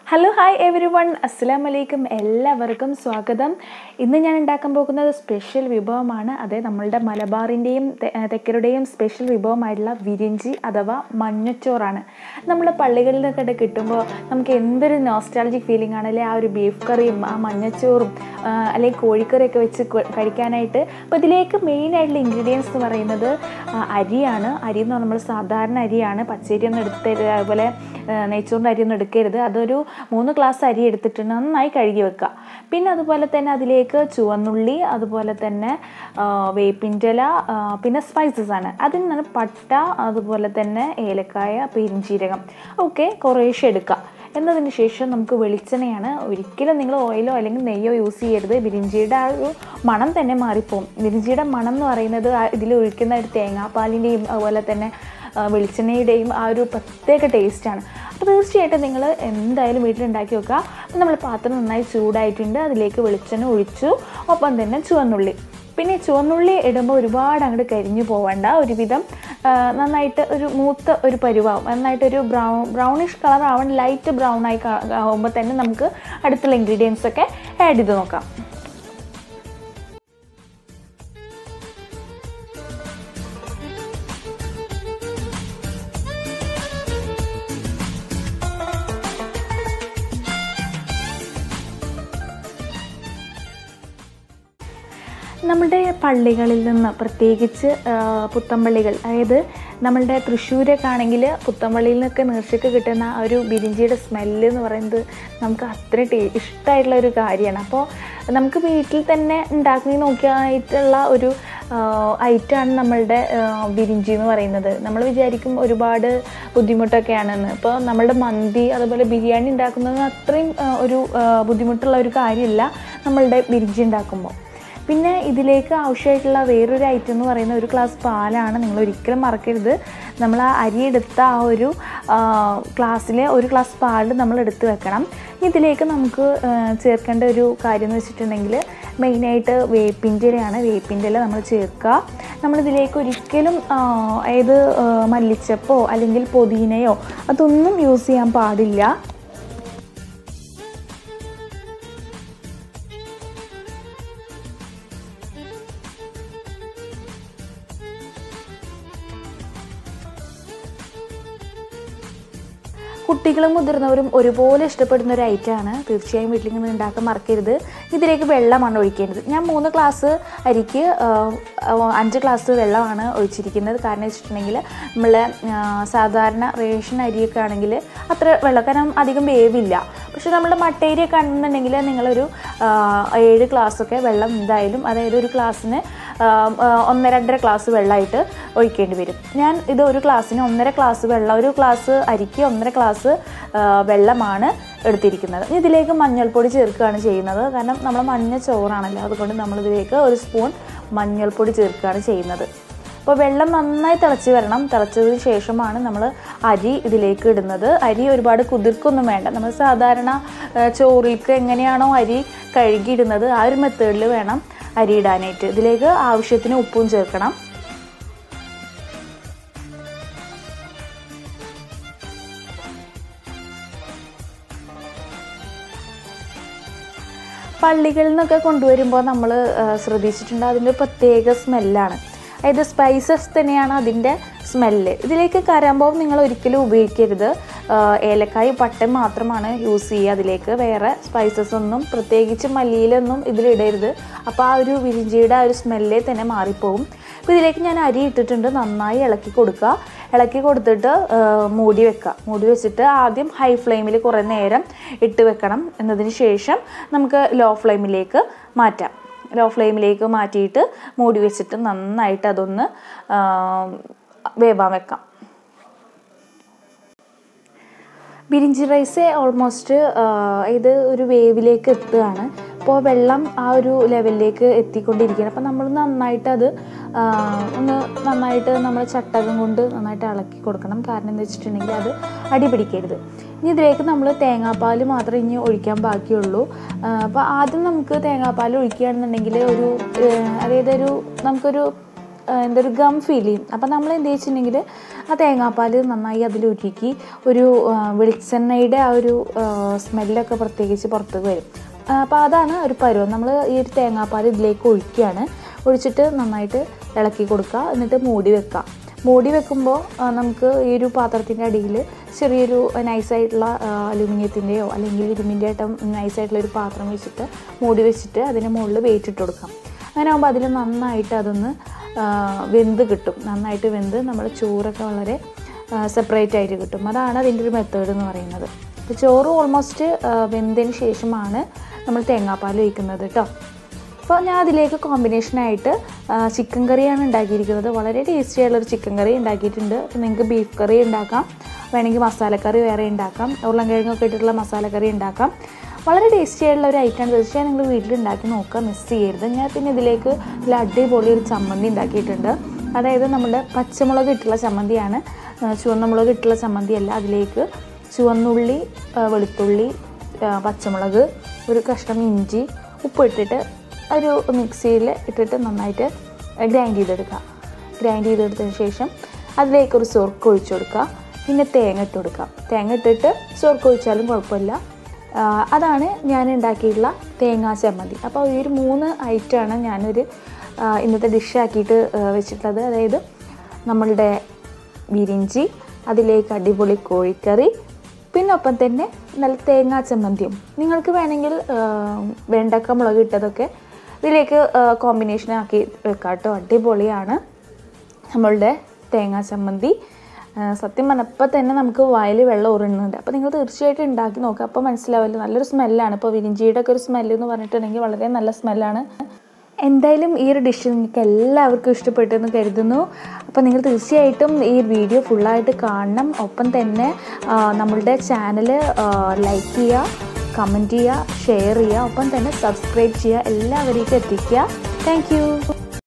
hello hi every one അസ്സാം വലൈക്കും എല്ലാവർക്കും സ്വാഗതം ഇന്ന് ഞാൻ ഉണ്ടാക്കാൻ പോകുന്നത് സ്പെഷ്യൽ വിഭവമാണ് അതെ നമ്മളുടെ മലബാറിൻ്റെയും തെക്കരുടെയും സ്പെഷ്യൽ വിഭവമായിട്ടുള്ള വിരിഞ്ചി അഥവാ മഞ്ഞച്ചോറാണ് നമ്മൾ പള്ളികളിൽ നിന്നൊക്കെ കിട്ടുമ്പോൾ നമുക്ക് എന്തൊരു നോസ്റ്റാളജിക് ഫീലിംഗ് ആണ് അല്ലെ ആ ഒരു ബീഫ് കറിയും ആ മഞ്ഞച്ചോറും ആ, അല്ലെങ്കിൽ കോഴിക്കറിയൊക്കെ വെച്ച് കൊ- കഴിക്കാനായിട്ട് അപ്പോൾ ഇതിലേക്ക് മെയിനായിട്ടുള്ള ഇൻഗ്രീഡിയൻസ് എന്ന് പറയുന്നത് ആ, അരിയാണ് അരി എന്ന് പറഞ്ഞാൽ നമ്മൾ സാധാരണ അരിയാണ് പച്ചരി ഒന്നും എടുത്തരുത് അതുപോലെ ആ, നെയ്ച്ചോറിൻ്റെ അരിയൊന്നും എടുക്കരുത് അതൊരു മൂന്ന് ഗ്ലാസ് അരി എടുത്തിട്ട് നന്നായി കഴുകി വെക്കുക പിന്നെ അതുപോലെ തന്നെ അതിലേക്ക് ചുവന്നുള്ളി അതുപോലെ തന്നെ ആ, വേപ്പിൻ്റെ ഇല ആ, പിന്നെ സ്പൈസസ് ആണ് അതിൽ നിന്ന് പട്ട അതുപോലെ തന്നെ ഏലക്കായ പെരിഞ്ചീരകം ഓക്കെ കുറേശ്ശെ എടുക്കുക എന്നതിന് ശേഷം നമുക്ക് വെളിച്ചെണ്ണയാണ് ഒരിക്കലും നിങ്ങൾ ഓയിലോ അല്ലെങ്കിൽ നെയ്യോ യൂസ് ചെയ്യരുത് ബിരിഞ്ചിയുടെ ആ ഒരു മണം തന്നെ മാറിപ്പോവും ബിരിഞ്ചിയുടെ മണം എന്ന് പറയുന്നത് ആ ഇതിൽ ഒഴിക്കുന്ന ഒരു തേങ്ങാപ്പാലിൻ്റെയും അതുപോലെ തന്നെ ആ, വെളിച്ചെണ്ണയുടെയും ആ ഒരു പ്രത്യേക ടേസ്റ്റാണ് അപ്പോൾ തീർച്ചയായിട്ടും നിങ്ങൾ എന്തായാലും വീട്ടിലുണ്ടാക്കി വെക്കുക അപ്പോൾ നമ്മൾ പാത്രം നന്നായി ചൂടായിട്ടുണ്ട് അതിലേക്ക് വെളിച്ചെണ്ണ ഒഴിച്ചു ഒപ്പം തന്നെ ചുവന്നുള്ളി പിന്നെ ചുവന്നുള്ളി ഇടുമ്പോൾ ഒരുപാട് അങ്ങോട്ട് കരിഞ്ഞു പോവണ്ട ഒരുവിധം ആ, നന്നായിട്ട് ഒരു മൂത്ത ഒരു പരുവാവും നന്നായിട്ടൊരു ബ്രൗൺ ബ്രൗണിഷ് കളർ ആവണം ലൈറ്റ് ബ്രൗൺ ആയി കാ- ആവുമ്പോൾ തന്നെ നമുക്ക് അടുത്തുള്ള ഇൻഗ്രീഡിയൻസ് ഒക്കെ ആഡ് ചെയ്ത് നോക്കാം നമ്മുടെ പള്ളികളിൽ നിന്ന് പ്രത്യേകിച്ച് ആ, പുത്തമ്പള്ളികൾ അതായത് നമ്മളുടെ തൃശ്ശൂരൊക്കെ ആണെങ്കിൽ പുത്തമ്പള്ളിയിൽ നിന്നൊക്കെ നേർച്ചയ്ക്ക് കിട്ടുന്ന ആ ഒരു ബിരിഞ്ചിയുടെ സ്മെല്ല് എന്ന് പറയുന്നത് നമുക്ക് അത്ര ടേ ഇഷ്ടമായിട്ടുള്ള ഒരു കാര്യമാണ് അപ്പോൾ നമുക്ക് വീട്ടിൽ തന്നെ ഉണ്ടാക്കി നോക്കിയായിട്ടുള്ള ഒരു ഐറ്റമാണ് നമ്മളുടെ ആ, ബിരിഞ്ചി എന്ന് പറയുന്നത് നമ്മൾ വിചാരിക്കും ഒരുപാട് ബുദ്ധിമുട്ടൊക്കെയാണെന്ന് ഇപ്പോൾ നമ്മളുടെ മന്തി അതുപോലെ ബിരിയാണി ഉണ്ടാക്കുന്നത് അത്രയും ആ, ഒരു ആ, ബുദ്ധിമുട്ടുള്ള ഒരു കാര്യമില്ല നമ്മളുടെ ബിരിഞ്ചി ഉണ്ടാക്കുമ്പോൾ പിന്നെ ഇതിലേക്ക് ആവശ്യമായിട്ടുള്ള വേറൊരു ഐറ്റം എന്ന് പറയുന്ന ഒരു ഗ്ലാസ് പാലാണ് നിങ്ങൾ ഒരിക്കലും മറക്കരുത് നമ്മൾ ആ അരി എടുത്ത ആ ഒരു ഗ്ലാസ്സിൽ ഒരു ഗ്ലാസ് പാൽ നമ്മൾ എടുത്ത് വെക്കണം ഇതിലേക്ക് നമുക്ക് ആ, ചേർക്കേണ്ട ഒരു കാര്യം എന്ന് വെച്ചിട്ടുണ്ടെങ്കിൽ മെയിനായിട്ട് വേപ്പിൻ്റെ ഇലയാണ് വേപ്പിൻ്റെ ഇല നമ്മൾ ചേർക്കുക നമ്മളിതിലേക്ക് ഒരിക്കലും ആ, അതായത് ആ, മല്ലിച്ചപ്പോ അല്ലെങ്കിൽ പുതിനയോ അതൊന്നും യൂസ് ചെയ്യാൻ പാടില്ല കുട്ടികളും മുതിർന്നവരും ഒരുപോലെ ഇഷ്ടപ്പെടുന്ന ഒരു ഐറ്റമാണ് തീർച്ചയായും വീട്ടിൽ നിന്ന് ഉണ്ടാക്കാൻ മറക്കരുത് ഇതിലേക്ക് വെള്ളമാണ് ഒഴിക്കേണ്ടത് ഞാൻ മൂന്ന് ഗ്ലാസ് അരിക്ക് ആ, ആ, അഞ്ച് ഗ്ലാസ് വെള്ളമാണ് ഒഴിച്ചിരിക്കുന്നത് കാരണം വെച്ചിട്ടുണ്ടെങ്കിൽ നമ്മൾ സാധാരണ റേഷൻ അരിയൊക്കെ ആണെങ്കിൽ അത്ര വെള്ളം കാരണം അധികം വേവില്ല പക്ഷെ നമ്മൾ മട്ടേരിയൊക്കെ ആണെന്നുണ്ടെങ്കിൽ നിങ്ങളൊരു ആ, ഏഴ് ഗ്ലാസ്സൊക്കെ വെള്ളം എന്തായാലും അതായത് ഒരു ഗ്ലാസ്സിന് ആ, ആ, ഒന്നര രണ്ടര ഗ്ലാസ് വെള്ളമായിട്ട് ഒഴിക്കേണ്ടി വരും ഞാൻ ഇത് ഒരു ഗ്ലാസ്സിന് ഒന്നര ഗ്ലാസ് വെള്ളം ഒരു ഗ്ലാസ് അരിക്ക് ഒന്നര ഗ്ലാസ് ആ, വെള്ളമാണ് എടുത്തിരിക്കുന്നത് ഇനി ഇതിലേക്ക് മഞ്ഞൾപ്പൊടി ചേർക്കുകയാണ് ചെയ്യുന്നത് കാരണം നമ്മൾ മഞ്ഞ ചോറാണല്ലോ അതുകൊണ്ട് നമ്മളിതിലേക്ക് ഒരു സ്പൂൺ മഞ്ഞൾപ്പൊടി ചേർക്കുകയാണ് ചെയ്യുന്നത് അപ്പോൾ വെള്ളം നന്നായി തിളച്ച് വരണം തിളച്ചതിന് ശേഷമാണ് നമ്മൾ അരി ഇതിലേക്ക് ഇടുന്നത് അരി ഒരുപാട് കുതിർക്കൊന്നും വേണ്ട നമ്മൾ സാധാരണ ആ, ചോറിലേക്ക് എങ്ങനെയാണോ അരി കഴുകിയിടുന്നത് ആ ഒരു മെത്തേഡിൽ വേണം അരി ഇടാനായിട്ട് ഇതിലേക്ക് ആവശ്യത്തിന് ഉപ്പും ചേർക്കണം പള്ളികളിൽ നിന്നൊക്കെ കൊണ്ടുവരുമ്പോൾ നമ്മൾ ശ്രദ്ധിച്ചിട്ടുണ്ട് അതിൻ്റെ പ്രത്യേക സ്മെല്ലാണ് അതായത് സ്പൈസസ് തന്നെയാണ് അതിൻ്റെ സ്മെല്ല് ഇതിലേക്ക് കരാമ്പവും നിങ്ങൾ ഒരിക്കലും ഉപയോഗിക്കരുത് ആ, ഏലക്കായ് പട്ടം മാത്രമാണ് യൂസ് ചെയ്യുക അതിലേക്ക് വേറെ സ്പൈസസ് ഒന്നും പ്രത്യേകിച്ച് മല്ലിയിലൊന്നും ഇതിലിടരുത് അപ്പോൾ ആ ഒരു വിരിഞ്ചിയുടെ ആ ഒരു സ്മെല്ലേ തന്നെ മാറിപ്പോകും അപ്പോൾ ഇതിലേക്ക് ഞാൻ അരി ഇട്ടിട്ടുണ്ട് നന്നായി ഇളക്കി കൊടുക്കുക ഇളക്കി കൊടുത്തിട്ട് ആ, മൂടി വെക്കുക മൂടി വെച്ചിട്ട് ആദ്യം ഹൈ ഫ്ലെയിമിൽ കുറേ നേരം ഇട്ട് വെക്കണം എന്നതിന് ശേഷം നമുക്ക് ലോ ഫ്ലെയിമിലേക്ക് മാറ്റാം ലോ ഫ്ലെയിമിലേക്ക് മാറ്റിയിട്ട് മൂടി വെച്ചിട്ട് നന്നായിട്ട് അതൊന്ന് ആ, വേവാൻ വെക്കാം ബിരിഞ്ചി റൈസ് ഓൾമോസ്റ്റ് ഇത് ഒരു വേവിലേക്ക് എത്തുകയാണ് അപ്പോൾ വെള്ളം ആ ഒരു ലെവലിലേക്ക് എത്തിക്കൊണ്ടിരിക്കുകയാണ് അപ്പോൾ നമ്മൾ നന്നായിട്ട് അത് ആ, ഒന്ന് നന്നായിട്ട് നമ്മൾ ചട്ടകം കൊണ്ട് നന്നായിട്ട് ഇളക്കി കൊടുക്കണം കാരണം എന്താ വെച്ചിട്ടുണ്ടെങ്കിൽ അത് അടി പിടിക്കരുത് ഇനി ഇതിലേക്ക് നമ്മൾ തേങ്ങാപ്പാൽ മാത്രമേ ഇനി ഒഴിക്കാൻ ബാക്കിയുള്ളൂ അപ്പോൾ ആദ്യം നമുക്ക് തേങ്ങാപ്പാൽ ഒഴിക്കുകയാണെന്നുണ്ടെങ്കിൽ ഒരു ഏഹ്, അതായത് ഒരു നമുക്കൊരു എന്താ ഒരു ഗം ഫീൽ ചെയ്യും അപ്പം നമ്മൾ എന്ത് വെച്ചിട്ടുണ്ടെങ്കിൽ ആ തേങ്ങാപ്പാൽ നന്നായി അതിലൊരുക്കി ഒരു ആ, വെളിച്ചെണ്ണയുടെ ആ ഒരു സ്മെല്ലൊക്കെ പ്രത്യേകിച്ച് പുറത്തേക്ക് വരും അപ്പോൾ അതാണ് ഒരു പരുവം നമ്മൾ ഈ ഒരു തേങ്ങാപ്പാൽ ഇതിലേക്ക് ഒഴിക്കുകയാണ് ഒഴിച്ചിട്ട് നന്നായിട്ട് ഇളക്കി കൊടുക്കുക എന്നിട്ട് മൂടി വെക്കുക മൂടി വെക്കുമ്പോൾ ആ, നമുക്ക് ഈ ഒരു പാത്രത്തിൻ്റെ അടിയിൽ ചെറിയൊരു നൈസായിട്ടുള്ള അലുമിനിയത്തിൻ്റെയോ അല്ലെങ്കിൽ ഇരുമ്പിൻ്റെ ആയിട്ടും നൈസായിട്ടുള്ള ഒരു പാത്രം വെച്ചിട്ട് മൂടി വെച്ചിട്ട് അതിന് മുകളിൽ വെയിറ്റ് ഇട്ട് കൊടുക്കാം അങ്ങനെ ആകുമ്പോൾ അതിൽ നന്നായിട്ട് അതൊന്ന് ആ, വെന്ത് കിട്ടും നന്നായിട്ട് വെന്ത് നമ്മുടെ ചോറൊക്കെ വളരെ സെപ്പറേറ്റ് ആയിട്ട് കിട്ടും അതാണ് അതിൻ്റെ ഒരു മെത്തേഡ് എന്ന് പറയുന്നത് അപ്പോൾ ചോറ് ഓൾമോസ്റ്റ് വെന്തതിന് ശേഷമാണ് നമ്മൾ തേങ്ങാപ്പാൽ ഒഴിക്കുന്നത് കേട്ടോ അപ്പോൾ ഞാൻ അതിലേക്ക് കോമ്പിനേഷനായിട്ട് ചിക്കൻ കറിയാണ് ഉണ്ടാക്കിയിരിക്കുന്നത് വളരെ ടേസ്റ്റി ആയിട്ടുള്ളൊരു ചിക്കൻ കറി ഉണ്ടാക്കിയിട്ടുണ്ട് അപ്പോൾ നിങ്ങൾക്ക് ബീഫ് കറി ഉണ്ടാക്കാം വേണമെങ്കിൽ മസാലക്കറി വേറെ ഉണ്ടാക്കാം ഉരുളൻകിഴങ്ങൊക്കെ ഇട്ടിട്ടുള്ള മസാലക്കറി ഉണ്ടാക്കാം വളരെ ടേസ്റ്റി ആയിട്ടുള്ള ഒരു ഐറ്റം തീർച്ചയായും നിങ്ങൾ വീട്ടിൽ ഉണ്ടാക്കി നോക്കുക മിസ് ചെയ്യരുത് ഞാൻ പിന്നെ ഇതിലേക്ക് നല്ല അടിപൊളി ഒരു ചമ്മന്തി ഉണ്ടാക്കിയിട്ടുണ്ട് അതായത് നമ്മുടെ പച്ചമുളക് ഇട്ടുള്ള ചമ്മന്തിയാണ് ആ, ചുവന്ന മുളക് ഇട്ടുള്ള ചമ്മന്തിയല്ല അതിലേക്ക് ചുവന്നുള്ളി ആ, വെളുത്തുള്ളി ആ, പച്ചമുളക് ഒരു കഷ്ണം ഇഞ്ചി ഉപ്പ് ഇട്ടിട്ട് ഒരു മിക്സിയിൽ ഇട്ടിട്ട് നന്നായിട്ട് ഗ്രൈൻഡ് ചെയ്തെടുക്കുക ഗ്രൈൻഡ് ചെയ്തെടുത്തതിന് ശേഷം അതിലേക്ക് ഒരു സോർക്ക് ഒഴിച്ചു കൊടുക്കുക പിന്നെ തേങ്ങ ഇട്ട് കൊടുക്കുക തേങ്ങ ഇട്ടിട്ട് സോർക്ക് ഒഴിച്ചാലും കുഴപ്പമില്ല ആ, അതാണ് ഞാൻ ഉണ്ടാക്കിയിട്ടുള്ള തേങ്ങാ ചമ്മന്തി അപ്പോൾ ഈ ഒരു മൂന്ന് ഐറ്റമാണ് ഞാനൊരു ആ, ഇന്നത്തെ ഡിഷാക്കിയിട്ട് വെച്ചിട്ടുള്ളത് അതായത് നമ്മളുടെ ബിരിഞ്ചി അതിലേക്ക് അടിപൊളി കോഴിക്കറി പിന്നെ ഒപ്പം തന്നെ നല്ല തേങ്ങാ ചമ്മന്തിയും നിങ്ങൾക്ക് വേണമെങ്കിൽ ആ, വെണ്ടക്ക മുളക് ഇട്ടതൊക്കെ ഇതിലേക്ക് കോമ്പിനേഷൻ ആക്കി വെക്കാം കേട്ടോ അടിപൊളിയാണ് നമ്മളുടെ തേങ്ങാ ചമ്മന്തി ആ, സത്യം പറഞ്ഞപ്പോൾ തന്നെ നമുക്ക് വായിൽ വെള്ളം ഊറുന്നുണ്ട് അപ്പോൾ നിങ്ങൾ തീർച്ചയായിട്ടും ഉണ്ടാക്കി നോക്കുക അപ്പോൾ മനസ്സിലാവില്ല നല്ലൊരു സ്മെല്ലാണ് ഇപ്പോൾ വിരിഞ്ചിയുടെ ഒക്കെ ഒരു സ്മെല്ല് എന്ന് പറഞ്ഞിട്ടുണ്ടെങ്കിൽ വളരെ നല്ല സ്മെല്ലാണ് എന്തായാലും ഈ ഒരു ഡിഷ് നിങ്ങൾക്ക് എല്ലാവർക്കും ഇഷ്ടപ്പെട്ടെന്ന് കരുതുന്നു അപ്പോൾ നിങ്ങൾ തീർച്ചയായിട്ടും ഈ വീഡിയോ ഫുള്ളായിട്ട് കാണണം ഒപ്പം തന്നെ ആ, നമ്മളുടെ ചാനൽ ലൈക്ക് ചെയ്യുക കമൻറ്റ് ചെയ്യുക ഷെയർ ചെയ്യുക ഒപ്പം തന്നെ സബ്സ്ക്രൈബ് ചെയ്യുക എല്ലാവരേക്കും എത്തിക്കുക താങ്ക്